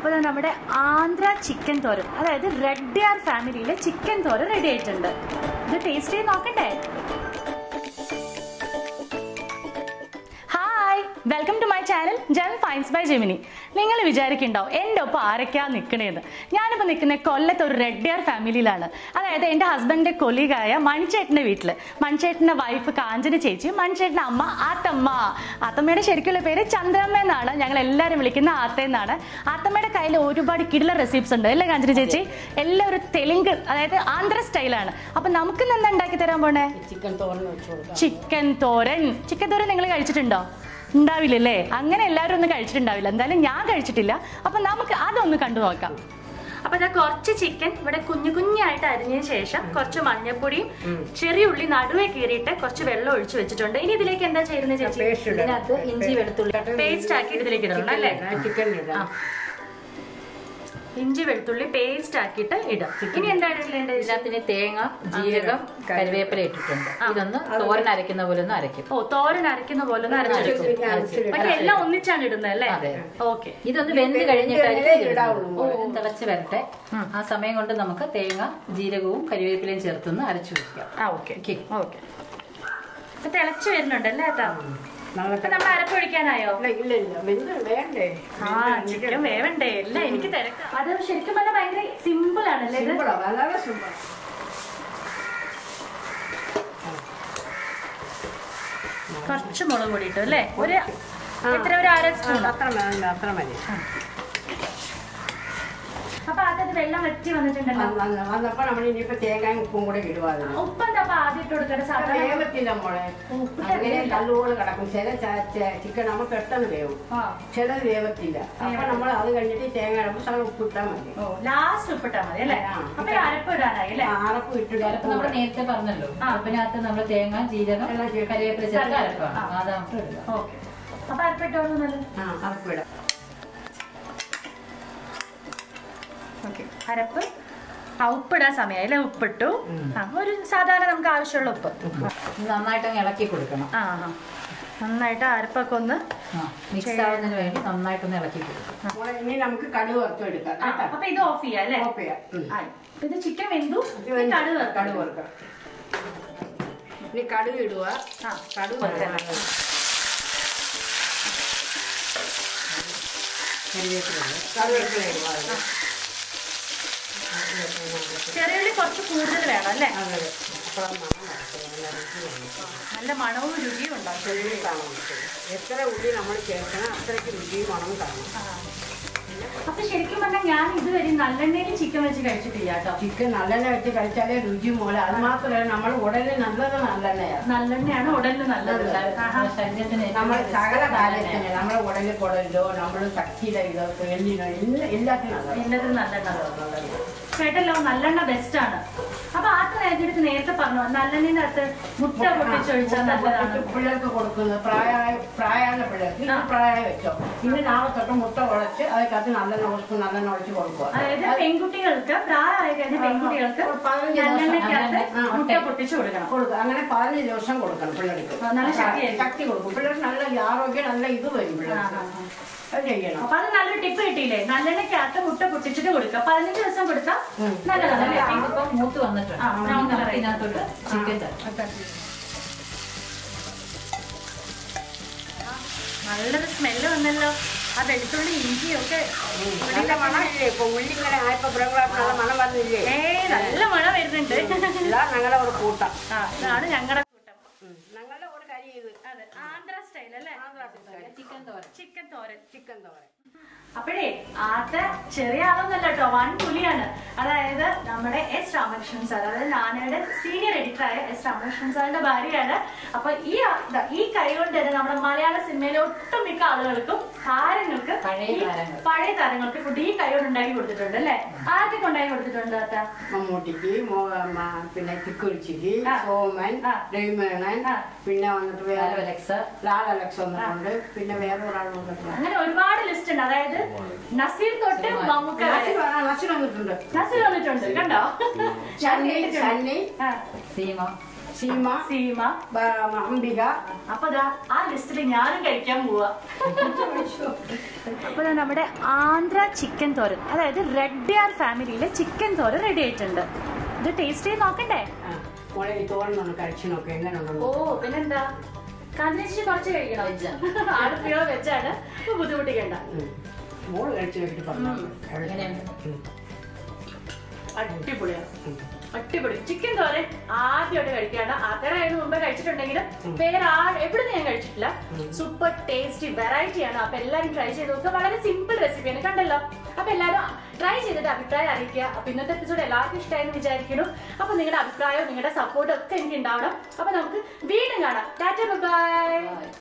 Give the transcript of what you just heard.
അപ്പോൾ ദാ നമ്മുടെ ആന്ധ്ര ചിക്കൻ തോരൻ അതായത് റെഡ് ആർ ഫാമിലിയിലെ ചിക്കൻ തോരൻ റെഡി ആയിട്ടുണ്ട് ഇത് ടേസ്റ്റ് ചെയ്ത് നോക്കണ്ടേ hi welcome to my channel ജൻ ഫൈൻസ് ബൈ ജെമിനി നിങ്ങൾ വിചാരിക്കുന്നുണ്ടാവും എൻ്റെ ഒപ്പം ആരൊക്കെയാ നിൽക്കണേന്ന് ഞാനിപ്പോൾ നിൽക്കുന്ന കൊല്ലത്ത് ഒരു റെഡ്ഡിയർ ഫാമിലിയിലാണ് അതായത് എൻ്റെ ഹസ്ബൻഡിൻ്റെ കൊലീഗായ മണിച്ചേട്ടൻ്റെ വീട്ടിൽ മണിച്ചേട്ടൻ്റെ വൈഫ് കാഞ്ചന ചേച്ചി മണിച്ചേട്ടൻ്റെ അമ്മ ആത്തമ്മ ആത്തമ്മയുടെ ശരിക്കുള്ള പേര് ചന്ദ്രമ്മ എന്നാണ് ഞങ്ങൾ എല്ലാവരും വിളിക്കുന്ന ആത്ത എന്നാണ് ആത്തമ്മയുടെ കയ്യിൽ ഒരുപാട് കിടില റെസിപ്സ് ഉണ്ട് അല്ലേ കാഞ്ചന ചേച്ചി എല്ലാം ഒരു തെലുങ്ക് അതായത് ആന്ധ്ര സ്റ്റൈലാണ് അപ്പം നമുക്ക് ഇന്ന് എന്താ ഉണ്ടാക്കി തരാൻ പോണേ ചിക്കൻ തോരൻ വെച്ച് കൊടുക്കാം ചിക്കൻ തോരൻ ചിക്കൻ തോരൻ നിങ്ങൾ കഴിച്ചിട്ടുണ്ടോ ഉണ്ടാവില്ലല്ലേ അങ്ങനെ എല്ലാവരും ഒന്നും കഴിച്ചിട്ടുണ്ടാവില്ല എന്തായാലും ഞാൻ കഴിച്ചിട്ടില്ല അപ്പൊ നമുക്ക് അതൊന്ന് കണ്ടു നോക്കാം അപ്പൊ ഞാൻ കുറച്ച് ചിക്കൻ ഇവിടെ കുഞ്ഞു കുഞ്ഞായിട്ട് അരിഞ്ഞതിന് ശേഷം കുറച്ച് മഞ്ഞപ്പൊടിയും ചെറിയ ഉള്ളി നടുവേ കീറിയിട്ട് കുറച്ച് വെള്ളം ഒഴിച്ചു വെച്ചിട്ടുണ്ട് ഇനി ഇതിലേക്ക് എന്താ ചെയ്യുന്നത് ചേച്ചി പേസ്റ്റ് ഇടാം ഇതിനകത്ത് ഇഞ്ചി വെളുത്തുള്ളി പേസ്റ്റ് ആക്കിയിട്ട് ഇതിലേക്ക് ഇടണം അല്ലേ ചിക്കൻ ഇടാം ഇഞ്ചി വെളുത്തുള്ളി പേസ്റ്റ് ആക്കിയിട്ട് ഇടാം ഇനി എന്താണ് ഇതിലേണ്ടത് ഇതിനകത്ത് ഇനി തേങ്ങ ജീരകം കരിവേപ്പില ഇട്ടിട്ടുണ്ട് ഇതൊന്ന് തോരൻ അരയ്ക്കുന്ന പോലെ ഒന്ന് അരയ്ക്കും ഓ തോരൻ അരയ്ക്കുന്ന പോലെ ഒന്ന് അരച്ചെടുക്കും പക്ഷെ എല്ലാം ഒന്നിച്ചാണ് ഇടുന്നത് അല്ലേ അതെ. ഓക്കെ ഇതൊന്ന് വെന്ത് കഴിഞ്ഞിട്ടായിരിക്കും ഇത് ഇടുന്നത്. ഇടാവുള്ളൂ. ഓ, തിളച്ച് വരട്ടെ ആ സമയം കൊണ്ട് നമുക്ക് തേങ്ങ ജീരകവും കരിവേപ്പിലയും ചേർത്തൊന്ന് അരച്ചു വെക്കാം ആ ഓക്കെ ഓക്കെ ഓക്കെ ഇപ്പൊ തിളച്ചു വരുന്നുണ്ടല്ലേ ഏട്ടാ നല്ല ഇപ്പൊ നമ്മൾ അരപ്പൊഴിക്കാനായോ ഇല്ല ഇല്ല ഇല്ല വെന്ത് വേണ്ടേ ആ ചിക്കൻ വേവണ്ടേ എല്ലാം എനിക്ക് തിരക്കാം അത് ശരിക്കും പറഞ്ഞാൽ ഭയങ്കര സിമ്പിൾ ആണല്ലേ ഇത് സിമ്പിളാ വളരെ സിമ്പിൾ കുറച്ച് മുളക് പൊടി ഇട്ടു അല്ലേ ഒരു എത്ര ഒരു അര സ്പൂൺ അത്ര മതി അത്ര മതി അപ്പൊ അതത് വെള്ളം വറ്റി വന്നിട്ടുണ്ടല്ലോ വന്ന- വന്നപ്പോ നമ്മൾ ഇനിയിപ്പോ തേങ്ങയും ഉപ്പും കൂടെ ഇടുക അതിന് ഉപ്പെന്താ അപ്പൊ ആദ്യം ഇട്ട് കൊടുക്കട്ടെ സാധാരണ വേവത്തില്ല മോളെ ഉപ്പ് അങ്ങനെ കല്ലുപോലെ കിടക്കും ചില ചിക്കൻ നമ്മൾ പെട്ടെന്ന് വേവും ആ ചിലത് വേവത്തില്ല അപ്പൊ നമ്മൾ അത് കഴിഞ്ഞിട്ട് തേങ്ങ ഇടുമ്പോൾ സാധനം ഉപ്പിട്ടാൽ മതി ഓ ലാസ്റ്റ് ഉപ്പിട്ടാ മതി അല്ലേ ആ. അപ്പൊ ഈ അരപ്പ് ഇടാനായി അല്ലേ ആറപ്പ് ഇട്ടിട്ട് അപ്പൊ നമ്മൾ നേരത്തെ പറഞ്ഞല്ലോ ആ. അരപ്പിനകത്ത് നമ്മൾ തേങ്ങ ജീരകം എല്ലാം ചേർത്ത് കരിവേപ്പില ചേർത്ത് ആ. അരപ്പാണ് അത് നമുക്ക് ഇടുക ഓക്കെ അപ്പൊ അരപ്പിട്ടോളൂ നല്ലത് ആ അരപ്പിടാം ഓക്കെ അരപ്പ് ആ ഉപ്പിടാൻ സമയമായി അല്ലേ ഉപ്പിട്ടു ആ ഒരു സാധാരണ നമുക്ക് ആവശ്യമുള്ള ഉപ്പ് ഇത് നന്നായിട്ട് അങ്ങ് ഇളക്കി കൊടുക്കണം ആ ആ നന്നായിട്ട് അരപ്പൊക്കെ ഒന്ന് മിക്സ് ആവുന്നതിന് വേണ്ടി നന്നായിട്ടൊന്ന് ഇളക്കി കൊടുക്കണം മോളെ ഇനി നമുക്ക് കടുക് വറുത്ത് എടുക്കാം ആ, കേട്ടോ അപ്പൊ ഇത് ഓഫ് ചെയ്യാം അല്ലേ ഓഫ് ചെയ്യാം ഉം. ആയി. അപ്പൊ ഇത് ചിക്കൻ വെന്തു ഇത് ഇനി വെന്ത് കടുക് വറുക്കാം. കടുക് വറുക്കാം ഇനി കടുക് ഇടുക ആ കടുക് വറുക്കാം. വറുക്കാം. കരിവേപ്പില ഇടുക. കറിവേപ്പില ഇടുക അതില്. ചെറിയ ഉള്ളി കുറച്ച് കൂടുതൽ വേണം അല്ലേ അതെ അപ്പോഴാണ് മണം വരട്ടെ. നല്ല രുചി വരും. നല്ല മണവും രുചിയും ഉണ്ടാവും ചെറിയ കാണാൻ പറ്റും. എത്ര ഉള്ളി നമ്മൾ ചേർക്കണം അത്രയ്ക്ക് രുചിയും മണവും കാണും അപ്പൊ ശരിക്കും പറഞ്ഞാൽ ഞാൻ ഇതുവരെ നല്ലെണ്ണയിൽ ചിക്കൻ വെച്ച് കഴിച്ചിട്ടില്ല കേട്ടോ ചിക്കൻ നല്ലെണ്ണ വെച്ച് കഴിച്ചാലേ രുചി മൂല അത് മാത്രമല്ല നമ്മൾ ഉടനെ നല്ലത് നല്ലെണ്ണയാണ് നല്ലെണ്ണയാണ് ഉടലിന് നല്ലത് ആഹാ. നമ്മുടെ ശരീരത്തിന് നമ്മൾ ഏറ്റവും സകല നല്ലതാണ്. കാര്യത്തിന് നമ്മുടെ ഉടലിൽ കുടലിലോ നമ്മൾ കച്ചിയിലോ ഇതോ എല്ലിനോ എല്ലാ എല്ലാത്തിനും നല്ലതാണ്. എല്ലാത്തിനും നല്ലെണ്ണ കേട്ടല്ലോ നല്ലെണ്ണ ബെസ്റ്റ് ആണ് അപ്പൊ ആദ്യം നേരത്തെ നേരത്തെ പറഞ്ഞു നല്ലെണ്ണീനകത്ത് മുട്ട പൊട്ടിച്ചൊഴിച്ചാൽ നല്ലതാണ് പിള്ളേർക്ക് കൊടുക്കുന്നത് പ്രായമായ പ്രായമായ പിള്ളേർക്ക് ഇത് പ്രായമായി വെച്ചോ ഇന്ന് നാളെ തൊട്ട് മുട്ട ഉടച്ച് അതിനകത്ത് നല്ലെണ്ണ ഒഴിച്ച് നല്ലെണ്ണ ഒഴിച്ച് കൊടുക്കുക അതായത് പെൺകുട്ടികൾക്ക് പ്രായമായി കഴിഞ്ഞ പെൺകുട്ടികൾക്ക് ഒരു പതിനഞ്ച് ദിവസം നല്ലെണ്ണയ്ക്കകത്ത് ആ, മുട്ട പൊട്ടിച്ചു കൊടുക്കണം കൊടുക്കുക അങ്ങനെ പതിനഞ്ച് ദിവസം കൊടുക്കണം പിള്ളേർക്ക് ആ, നല്ല ശക്തിയായിരിക്കും. ശക്തി കൊടുക്കും പിള്ളേർക്ക് നല്ല ആരോഗ്യം നല്ല ഇത് വരും ആ, പിള്ളേർക്ക് ആ, ആ. അത് ചെയ്യണം അപ്പൊ അത് നല്ലൊരു ടിപ്പ് കിട്ടിയില്ലേ നല്ലെണ്ണയ്ക്കകത്ത് മുട്ട പൊട്ടിച്ചിട്ട് കൊടുക്കുക പതിനഞ്ച് ദിവസം കൊടുത്താൽ ഉം. നല്ലതാണ് അല്ലേ? ഇതിപ്പം മൂത്ത് വന്നിട്ടുണ്ട് ആ, ഇനി brown colour നമുക്ക് ഇതിനകത്തോട്ട് ചിക്കൻ തരാം നല്ലൊരു സ്മെല്ല് വന്നല്ലോ ആ വെളുത്തുള്ളി ഇഞ്ചിയും ഒക്കെ നല്ല മണമില്ലേ ഇപ്പൊ ഉള്ളി ഇങ്ങനെ ആയപ്പോ പിള്ളേർക്ക് നല്ല മണം വന്നില്ലേ ഏ നല്ല മഴ വരുന്നുണ്ട് ഇതാണ് ഞങ്ങളുടെ ഒരു കൂട്ടം ആ ഇതാണ് ഞങ്ങളുടെ കൂട്ടം ഞങ്ങളുടെ ഒരു കരി ഇത് അതെ ആന്ധ്ര സ്റ്റൈൽ അല്ലേ chicken thoran chicken thoran chicken thoran അപ്പോഴേ ആദ്യ ചെറിയ ആളൊന്നല്ല കേട്ടോ വൻ പുലിയാണ് അതായത് നമ്മുടെ എസ് രാമകൃഷ്ണൻ സാർ അതായത് നാനയുടെ സീനിയർ എഡിറ്ററായ എസ് രാമകൃഷ്ണൻ സാറിന്റെ ഭാര്യയാണ് അപ്പൊ ഈ ആ- ദാ ഈ കൈ കൊണ്ട് തന്നെ നമ്മുടെ മലയാള സിനിമയിലെ ഒട്ടുമിക്ക ആളുകൾക്കും താരങ്ങൾക്ക് പഴയ ഈ താരങ്ങൾ. പഴയ താരങ്ങൾക്ക് ഫുഡ് ഈ കൈ കൊണ്ട് ഉണ്ടാക്കി കൊടുത്തിട്ടുണ്ട് അല്ലേ ആദ്യം ഉണ്ടാക്കി കൊടുത്തിട്ടുണ്ട് താത്ത മമ്മൂട്ടിക്ക് മോ- മ- പിന്നെ തിക്കുറിച്ചിക്ക് ആ. സോമൻ ആ. രവിമേണൻ ആ. പിന്നെ വന്നിട്ട് വേറെ ലാൽ അലക്സ ലാൽ അലക്സ് വന്നിട്ടുണ്ട് പിന്നെ വേറെ ഒരാൾ വന്നിട്ടുണ്ട് അങ്ങനെ ഒരുപാട് ലിസ്റ്റ് ഉണ്ട് അതായത് നസീർ തൊട്ട് മമ്മൂക്ക വരെ. നസീർ ആ, നസീർ വന്നിട്ടുണ്ട് നസീർ വന്നിട്ടുണ്ട് കണ്ടോ സണ്ണി സണ്ണി ആ. സീമ സീമ സീമ ബ- അംബിക അപ്പൊ ദാ ആ ലിസ്റ്റിൽ ഞാനും കഴിക്കാൻ പോവാ അപ്പൊ ദാ നമ്മുടെ ആന്ധ്ര ചിക്കൻ തോരൻ അതായത് റെഡ് ആർ ഫാമിലിയിലെ ചിക്കൻ തോരൻ റെഡി ആയിട്ടുണ്ട് ഇത് ടേസ്റ്റ് ചെയ്ത് നോക്കണ്ടേ ആ, മോളെ ഈ തോരനൊന്ന് കഴിച്ചു നോക്ക് എങ്ങനെ ഓ ഉണ്ടെന്ന് പിന്നെന്താ കാന്തിനേച്ചി കുറച്ച് കഴിക്കണം വെജ് ആട് പ്യൂർ വെജാണ് അപ്പൊ ബുദ്ധിമുട്ടിക്കണ്ട ഉം. മോള് കഴിച്ചു നോക്കിട്ട് പറഞ്ഞു എങ്ങനെയുണ്ട്? അടിപൊളിയാണ് അടിപൊളി ചിക്കൻ തോരൻ ആദ്യമായിട്ട് കഴിക്കുകയാണ് ആൾക്കാരെ അതിന് മുമ്പേ കഴിച്ചിട്ടുണ്ടെങ്കിലും വേറെ ആ എവിടെ ഞാൻ കഴിച്ചിട്ടില്ല സൂപ്പർ ടേസ്റ്റി വെറൈറ്റി ആണ് അപ്പൊ എല്ലാരും ട്രൈ ചെയ്ത് നോക്കുക വളരെ സിമ്പിൾ റെസിപ്പിയാണ് കണ്ടല്ലോ അപ്പൊ എല്ലാരും ട്രൈ ചെയ്തിട്ട് അഭിപ്രായം അറിയിക്കുക അപ്പൊ ഇന്നത്തെ എപ്പിസോഡ് എല്ലാവർക്കും ഇഷ്ടമായെന്ന് വിചാരിക്കുന്നു അപ്പൊ നിങ്ങളുടെ അഭിപ്രായവും നിങ്ങളുടെ സപ്പോർട്ടും ഒക്കെ എനിക്ക് ഉണ്ടാവണം അപ്പൊ നമുക്ക് വീണ്ടും കാണാം ടാറ്റ ബൈ